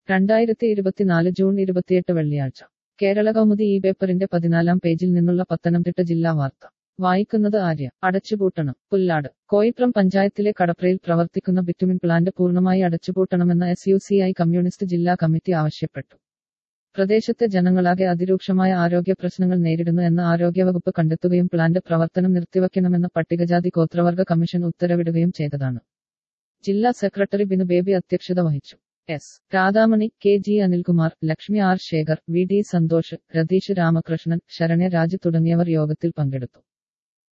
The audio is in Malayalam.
രണ്ടായിരത്തി ഇരുപത്തിനാല് ജൂൺ ഇരുപത്തിയെട്ട് വെള്ളിയാഴ്ച കേരള കൗമുദി ഈ പേപ്പറിന്റെ പതിനാലാം പേജിൽ നിന്നുള്ള പത്തനംതിട്ട ജില്ലാ വാർത്ത വായിക്കുന്നത് ആര്യ അടച്ചുപൂട്ടണം പുല്ലാട് കോയിപ്രം പഞ്ചായത്തിലെ കടപ്രയിൽ പ്രവർത്തിക്കുന്ന ബിറ്റുമിൻ പ്ലാന്റ് പൂർണ്ണമായി അടച്ചുപൂട്ടണമെന്ന S U C I communist ജില്ലാ കമ്മിറ്റി ആവശ്യപ്പെട്ടു പ്രദേശത്തെ ജനങ്ങളാകെ അതിരൂക്ഷമായ ആരോഗ്യ പ്രശ്നങ്ങൾ നേരിടുന്നു എന്ന് ആരോഗ്യവകുപ്പ് കണ്ടെത്തുകയും പ്ലാന്റ് പ്രവർത്തനം നിർത്തിവെക്കണമെന്ന് പട്ടികജാതി ഗോത്രവർഗ കമ്മീഷൻ ഉത്തരവിടുകയും ചെയ്തതാണ് ജില്ലാ സെക്രട്ടറി ബിനു ബേബി അധ്യക്ഷത വഹിച്ചു S Radhamani K G Anilkumar Lakshmi R Sekhar V D Santhosh Ratheesh Ramakrishnan Saranya Raj തുടങ്ങിയവർ യോഗത്തിൽ പങ്കെടുത്തു